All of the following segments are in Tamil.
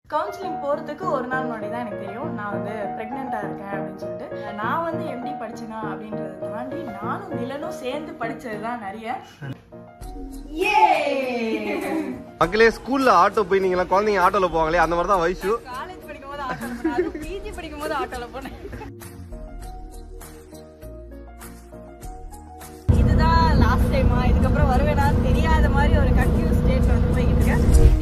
கவுன்சிலிங் போகிறதுக்கு ஒரு நாள் முன்னாடி தான் எனக்கு தெரியும் நான் வந்து ப்ரெக்னெண்ட்டாக இருக்கேன் அப்படின்னு சொல்லிட்டு நான் வந்து எம்டி படிச்சேனா அப்படின்றத தாண்டி நானும் நிலனும் சேர்ந்து படிச்சது தான் நிறைய மக்களே ஸ்கூல்ல ஆட்டோ போய் நீங்க எல்லாம் குழந்தைங்க ஆட்டோல போவாங்களே அந்த மாதிரி தான் வயசு காலேஜ் படிக்கும் போது ஆட்டோல போனேன் பிஜி படிக்கும் போது ஆட்டோல போனேன் இதுதான் லாஸ்ட் டைமா இதுக்கப்புறம் வருவேனான்னு தெரியாத மாதிரி ஒரு கன்ஃபியூஸ் ஸ்டேட்ல வந்து போய்கிட்டு இருக்கேன்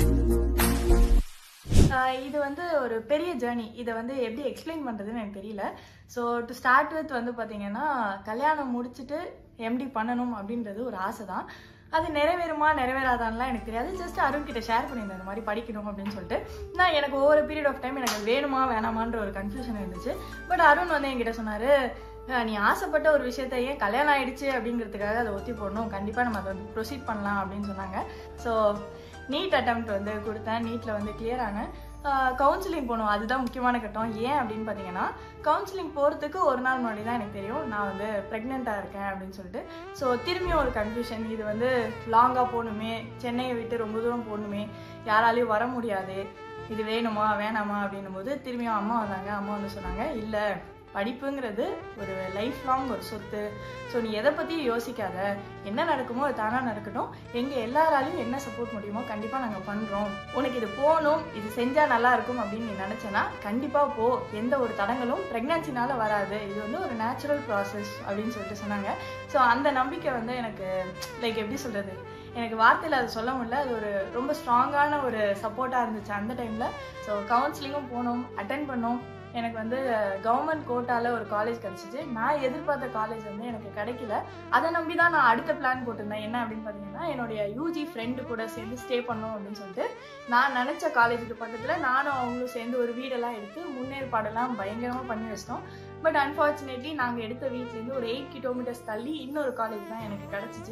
ஆஹ் இது வந்து ஒரு பெரிய ஜேர்னி இதை வந்து எப்படி எக்ஸ்பிளைன் பண்ணுறதுன்னு எனக்கு தெரியல ஸோ டு ஸ்டார்ட் வித் வந்து பார்த்தீங்கன்னா கல்யாணம் முடிச்சுட்டு எம்டி பண்ணணும் அப்படின்றது ஒரு ஆசை தான் அது நிறைவேறுமா நிறைவேறாதான்லாம் எனக்கு தெரியாது ஜஸ்ட் அருண் கிட்ட ஷேர் பண்ணியிருந்தேன் இந்த மாதிரி படிக்கணும் அப்படின்னு சொல்லிட்டு நான் எனக்கு ஒவ்வொரு பீரியட் ஆஃப் டைம் எனக்கு அது வேணுமா வேணாமான்ற ஒரு கன்ஃபியூஷன் இருந்துச்சு பட் அருண் வந்து என்கிட்ட சொன்னார் நீ ஆசைப்பட்ட ஒரு விஷயத்த ஏன் கல்யாணம் ஆயிடுச்சு அப்படிங்கிறதுக்காக அதை ஒத்தி போடணும் கண்டிப்பாக நம்ம அதை வந்து ப்ரொசீட் பண்ணலாம் அப்படின்னு சொன்னாங்க ஸோ நீட் அட்டம்ப்ட் வந்து கொடுத்தேன் நீட்டில் வந்து கிளியர் ஆனேன் கவுன்சிலிங் போகணும் அதுதான் முக்கியமான கட்டம் ஏன் அப்படின்னு பார்த்தீங்கன்னா கவுன்சிலிங் போகிறதுக்கு ஒரு நாள் முன்னாடி தான் எனக்கு தெரியும் நான் வந்து ப்ரெக்னெண்ட்டாக இருக்கேன் அப்படின்னு சொல்லிட்டு ஸோ திரும்பியும் ஒரு கன்ஃபியூஷன் இது வந்து லாங்காக போகணுமே சென்னையை விட்டு ரொம்ப தூரம் போகணுமே யாராலையும் வர முடியாது இது வேணுமா வேணாமா அப்படின்னும் போது திரும்பியும் அம்மா வந்தாங்க அம்மா வந்து சொன்னாங்க இல்லை படிப்புங்கிறது ஒரு லைஃப் லாங் ஒரு சொத்து ஸோ நீ எதை பற்றியும் யோசிக்காத என்ன நடக்குமோ அது தானாக நடக்கட்டும் எங்கள் எல்லாராலையும் என்ன சப்போர்ட் முடியுமோ கண்டிப்பாக நாங்கள் பண்ணுறோம் உனக்கு இது போகணும் இது செஞ்சால் நல்லா இருக்கும் அப்படின்னு நீ நினச்சேன்னா கண்டிப்பாக போ எந்த ஒரு தடங்களும் ப்ரெக்னன்சினால வராது இது வந்து ஒரு நேச்சுரல் ப்ராசஸ் அப்படின்னு சொல்லிட்டு சொன்னாங்க ஸோ அந்த நம்பிக்கை வந்து எனக்கு லைக் எப்படி சொல்கிறது எனக்கு வார்த்தையில் அதை சொல்ல முடியல அது ஒரு ரொம்ப ஸ்ட்ராங்கான ஒரு சப்போர்ட்டாக இருந்துச்சு அந்த டைமில் ஸோ கவுன்சிலிங்கும் போனோம் அட்டன் பண்ணோம் எனக்கு வந்து கவர்மெண்ட் கோட்டால ஒரு காலேஜ் கிடச்சிச்சு நான் எதிர்பார்த்த காலேஜ் வந்து எனக்கு கிடைக்கல அதை நம்பி தான் நான் அடுத்த பிளான் போட்டிருந்தேன் என்ன அப்படின்னு பார்த்தீங்கன்னா என்னுடைய யூஜி ஃப்ரெண்டு கூட சேர்ந்து ஸ்டே பண்ணோம் அப்படின்னு சொல்லிட்டு நான் நினச்ச காலேஜுக்கு பக்கத்தில் நானும் அவங்களும் சேர்ந்து ஒரு வீடெல்லாம் எடுத்து முன்னேற்பாடெல்லாம் பயங்கரமாக பண்ணி வச்சிட்டோம் பட் அன்ஃபார்ச்சுனேட்லி நாங்கள் எடுத்த வீட்லேருந்து ஒரு எயிட் கிலோமீட்டர்ஸ் தள்ளி இன்னொரு காலேஜ் தான் எனக்கு கிடச்சிச்சு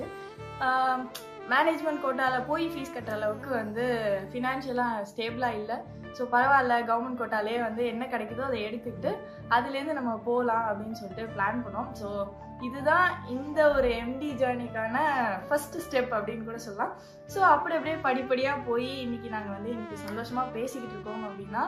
மேனேஜ்மெண்ட் கோட்டாவில் போய் ஃபீஸ் கட்டுற அளவுக்கு வந்து ஃபினான்ஷியலாக ஸ்டேபிளாக இல்லை ஸோ பரவாயில்ல கவர்மெண்ட் கோட்டாலே வந்து என்ன கிடைக்குதோ அதை எடுத்துக்கிட்டு அதுலேருந்து நம்ம போகலாம் அப்படின்னு சொல்லிட்டு பிளான் பண்ணோம் ஸோ இதுதான் இந்த ஒரு எம்டி ஜேர்னிக்கான ஃபர்ஸ்ட் ஸ்டெப் அப்படின்னு கூட சொல்லலாம் ஸோ அப்படி அப்படியே படிப்படியாக போய் இன்னைக்கு நாங்கள் வந்து இன்னைக்கு சந்தோஷமாக பேசிக்கிட்டு இருக்கோம் அப்படின்னா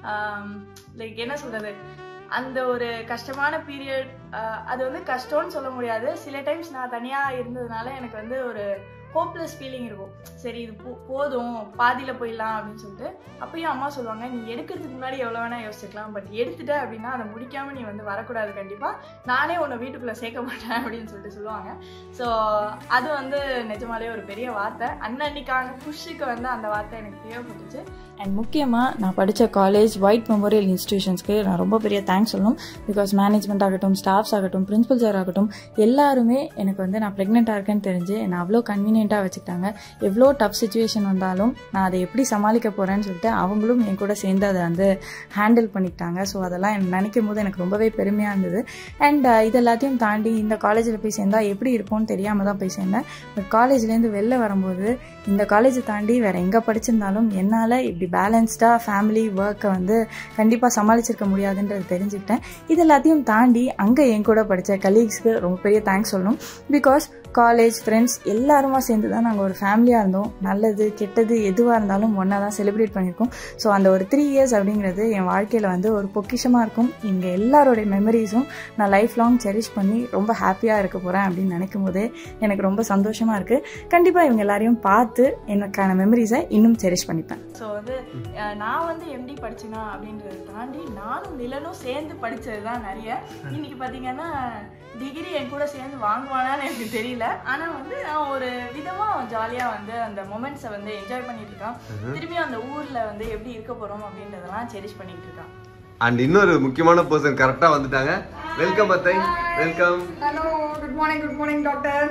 லைக் என்ன சொல்கிறது அந்த ஒரு கஷ்டமான பீரியட் அது வந்து கஷ்டம்னு சொல்ல முடியாது சில டைம்ஸ் நான் தனியாக இருந்ததுனால எனக்கு வந்து ஒரு ஹோப்லெஸ் ஃபீலிங் இருக்கும் சரி இது போ போதும் பாதியில் போயிடலாம் அப்படின்னு சொல்லிட்டு அப்பயும் அம்மா சொல்லுவாங்க நீ எடுக்கிறதுக்கு முன்னாடி எவ்வளோ வேணால் யோசிக்கலாம் பட் எடுத்துட்ட அப்படின்னா அதை முடிக்காமல் நீ வந்து வரக்கூடாது கண்டிப்பாக நானே உன்னை வீட்டுக்குள்ளே சேர்க்க மாட்டேன் அப்படின்னு சொல்லிட்டு சொல்லுவாங்க ஸோ அது வந்து நிஜமாலே ஒரு பெரிய வார்த்தை அன்னன்னைக்கான புஷ்ஷுக்கு வந்து அந்த வார்த்தை எனக்கு தேவைப்பட்டுச்சு அண்ட் முக்கியமாக நான் படித்த காலேஜ் ஒயிட் மெமோரியல் இன்ஸ்டிடியூஷன்ஸ்க்கு நான் ரொம்ப பெரிய தேங்க்ஸ் சொல்லணும் பிகாஸ் மேனேஜ்மெண்ட் ஆகட்டும் ஸ்டாஃப்ஸ் ஆகட்டும் பிரின்சிபல் சார் ஆகட்டும் எல்லாருமே எனக்கு வந்து நான் ப்ரெக்னெண்ட்டாக இருக்கேன்னு தெரிஞ்சு என்னை அவ்வளோ கன்வீனியண்ட்டாக வச்சுக்கிட்டாங்க எவ்வளோ டஃப் சுச்சுவேஷன் வந்தாலும் நான் அதை எப்படி சமாளிக்க போகிறேன்னு சொல்லிட்டு அவங்களும் என் கூட சேர்ந்து அதை வந்து ஹேண்டில் பண்ணிக்கிட்டாங்க ஸோ அதெல்லாம் எனக்கு நினைக்கும் போது எனக்கு ரொம்பவே பெருமையாக இருந்தது அண்ட் இது எல்லாத்தையும் தாண்டி இந்த காலேஜில் போய் சேர்ந்தா எப்படி இருக்கும்னு தெரியாமல் தான் போய் சேர்ந்தேன் பட் காலேஜ்லேருந்து வெளில வரும்போது இந்த காலேஜை தாண்டி வேறு எங்கே படிச்சிருந்தாலும் என்னால் இப்படி பேலன்ஸ்டாக ஃபேமிலி ஒர்க்கை வந்து கண்டிப்பாக சமாளிச்சிருக்க முடியாதுன்றது தெரிஞ்சுக்கிட்டேன் இது எல்லாத்தையும் தாண்டி அங்கே என் கூட படித்த கலீக்ஸ்க்கு ரொம்ப பெரிய தேங்க்ஸ் சொல்லணும் பிகாஸ் காலேஜ் ஃப்ரெண்ட்ஸ் எல்லாருமா சேர்ந்து தான் நாங்கள் ஒரு ஃபேமிலியாக இருந்தோம் நல்லது கெட்டது எதுவாக இருந்தாலும் ஒன்றா தான் செலிப்ரேட் பண்ணியிருக்கோம் ஸோ அந்த ஒரு த்ரீ இயர்ஸ் அப்படிங்கிறது என் வாழ்க்கையில் வந்து ஒரு பொக்கிஷமாக இருக்கும் இங்கே எல்லாரோடைய மெமரிஸும் நான் லைஃப் லாங் செரிஷ் பண்ணி ரொம்ப ஹாப்பியாக இருக்க போகிறேன் அப்படின்னு நினைக்கும் போதே எனக்கு ரொம்ப சந்தோஷமாக இருக்குது கண்டிப்பாக இவங்க எல்லாரையும் பார்த்து எனக்கான மெமரிஸை இன்னும் செரிஷ் பண்ணிப்பேன் ஸோ வந்து நான் வந்து எம்டி படிச்சேனா அப்படின்றத தாண்டி நானும் நிலனும் சேர்ந்து படித்தது தான் நிறைய இன்னைக்கு பார்த்தீங்கன்னா டிகிரி என் கூட சேர்ந்து வாங்குவானான்னு எனக்கு தெரியல ஆனா வந்து நான் ஒரு விதமா ஜாலியா வந்து அந்த மொமெண்ட்ஸை வந்து என்ஜாய் பண்ணிட்டு இருக்கான் திரும்பியும் அந்த ஊர்ல வந்து எப்படி இருக்க போறோம் அப்படின்றதெல்லாம் செரிஷ் பண்ணிட்டு இருக்கான் அண்ட் இன்னொரு முக்கியமான பர்சன் கரெக்டா வந்துட்டாங்க வெல்கம் அத்தை welcome hello good morning good morning doctor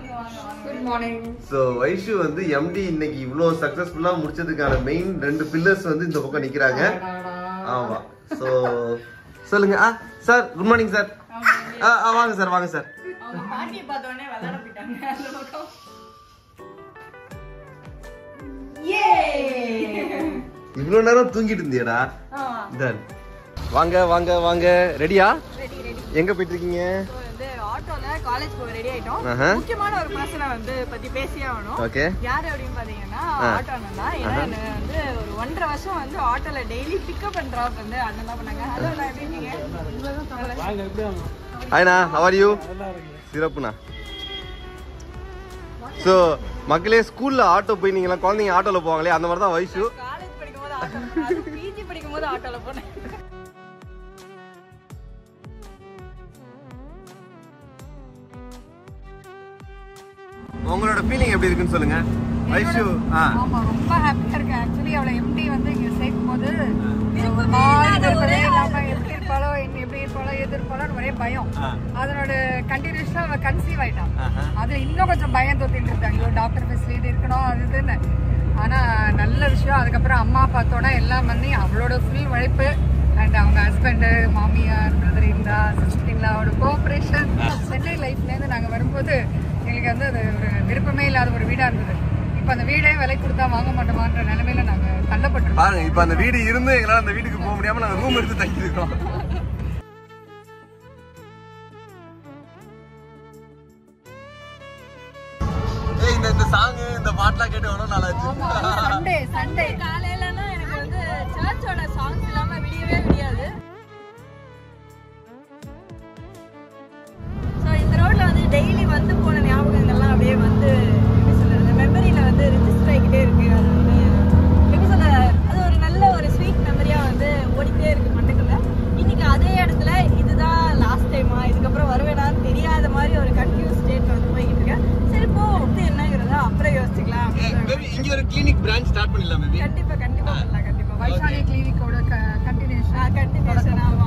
good morning so Vaishu வந்து எம்டி இன்னைக்கு இவ்வளோ சக்ஸஸ்ஃபுல்லாக முடிச்சதுக்கான மெயின் ரெண்டு பில்லர்ஸ் வந்து இந்த பக்கம் நிற்கிறாங்க ஆமா ஸோ சொல்லுங்க ஆ சார் குட் மார்னிங் சார் ஆ ஆ, வாங்க சார் வாங்க சார் அவங்க பாட்டியை பார்த்த உடனே விளையாட போயிட்டாங்க அந்த பக்கம் இவ்வளோ நேரம் தூங்கிட்டு இருந்தியடா ஆமா Done. வாங்க வாங்க வாங்க ரெடியா எங்க போயிட்டு இருக்கீங்க So வந்து ஆட்டோல காலேஜ் போக ரெடி ஆயிட்டோம் ஆஹா. முக்கியமான ஒரு பர்சனை வந்து பத்தி பேசியே ஆகணும் ஓகே யாரு அப்படின்னு பாத்தீங்கன்னா ஆ. ஆட்டோ அண்ணன் தான் ஏன்னா என்ன வந்து ஒரு ஒன்றரை வருஷம் வந்து ஆட்டோல டெய்லி பிக்கப் அண்ட் ட்ராப் வந்து அண்ணன் தான் பண்ணாங்க ஹலோ நான் எப்படி இருக்கீங்க ஹாய்ண்ணா ஹவர் யூ சிறப்புண்ணா ஸோ மக்களே ஸ்கூல்ல ஆட்டோ போய் நீங்களாம் குழந்தைங்க ஆட்டோல போவாங்களே அந்த மாதிரி தான் வயசு காலேஜ் படிக்கும் போது ஆட்டோ பிஜி படிக்கும் போது ஆட்டோல போனேன் உங்களோட ஃபீலிங் எப்படி இருக்குன்னு சொல்லுங்க வைஷு ஆ ஆமா ரொம்ப ஹாப்பியா இருக்கேன் ஆக்சுவலி அவளை எம்டி வந்து இங்க சேர்க்கும் போது ஒரு மாதிரி விருப்பமே இல்லாம எப்படி இருப்பாளோ என்ன எப்படி இருப்பாளோ எது இருப்பாளோன்னு ஒரே பயம் அதனோட கண்டினியூஸா அவ கன்சீவ் ஆயிட்டான் அது இன்னும் கொஞ்சம் பயம் தோத்திட்டு இருந்தாங்க ஐயோ டாக்டர் ஃபெசிலிட்டி இருக்கணும் அது இதுன்னு ஆனா நல்ல விஷயம் அதுக்கப்புறம் அம்மா பார்த்தோன்னா எல்லாம் பண்ணி அவளோட ஃபுல் உழைப்பு அண்ட் அவங்க ஹஸ்பண்டு மாமியார் பிரதர் இருந்தா சிஸ்டரிங்லாவோட கோஆப்ரேஷன் சென்னை லைஃப்லேருந்து நாங்கள் வரும்போது எங்களுக்கு வந்து அது ஒரு விருப்பமே இல்லாத ஒரு வீடாக இருந்தது இப்போ அந்த வீடே விலை கொடுத்தா வாங்க மாட்டோமான்ற நிலைமையில நாங்கள் தள்ளப்பட்டிருக்கோம் பாருங்க இப்போ அந்த வீடு இருந்து எங்களால் அந்த வீட்டுக்கு போக முடியாம நாங்கள் ரூம் எடுத்து தங்கியிருக்கோம் ஏய் இந்த இந்த சாங் இந்த பாட்டுலாம் கேட்டு எவ்வளோ நாள் ஆச்சு சண்டே சண்டே காலையிலனா எனக்கு வந்து சர்ச்சோட சாங்ஸ் இல்லாம விடியவே விடியாது ஸோ இந்த ரோட்ல வந்து டெய்லி வந்து போன ஞாபகங்கள்லாம் அப்படியே வந்து எப்படி சொல்றது மெமரியில வந்து ரிஜிஸ்டர் ஆகிக்கிட்டே இருக்கு அது வந்து எப்படி சொல்ல அது ஒரு நல்ல ஒரு ஸ்வீட் மெமரியா வந்து ஓடிட்டே இருக்கு மண்ணுக்குள்ள இன்னைக்கு அதே இடத்துல இதுதான் லாஸ்ட் டைமா இதுக்கப்புறம் வருவேனான்னு தெரியாத மாதிரி ஒரு கன்ஃபியூஸ் ஸ்டேட்ல வந்து போய்கிட்டு இருக்கேன் சரி போ வந்து என்னங்கிறத அப்புறம் யோசிச்சுக்கலாம் மேபி இங்க ஒரு கிளினிக் பிரான்ச் ஸ்டார்ட் பண்ணிடலாம் மேபி கண்டிப்பா கண்டிப்பா பண்ணலாம் கண்டிப்பா வைஷாலி கிளினிக்கோட கண்டினியூஷன் கண்டினியூஷன் ஆமா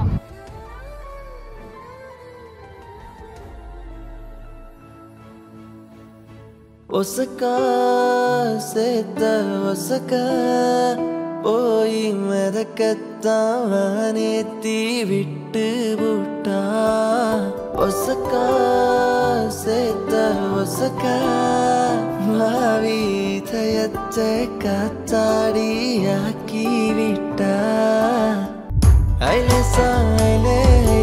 ஒசக்க சேத்த ஒசக்க போய் மிதக்கத்தான் வானேத்தி விட்டு விட்டா ஒசக்க சேத்த ஒசக்க மாவி தயத்தை காத்தாடி ஆக்கி விட்டா ஐலேசா ஐலே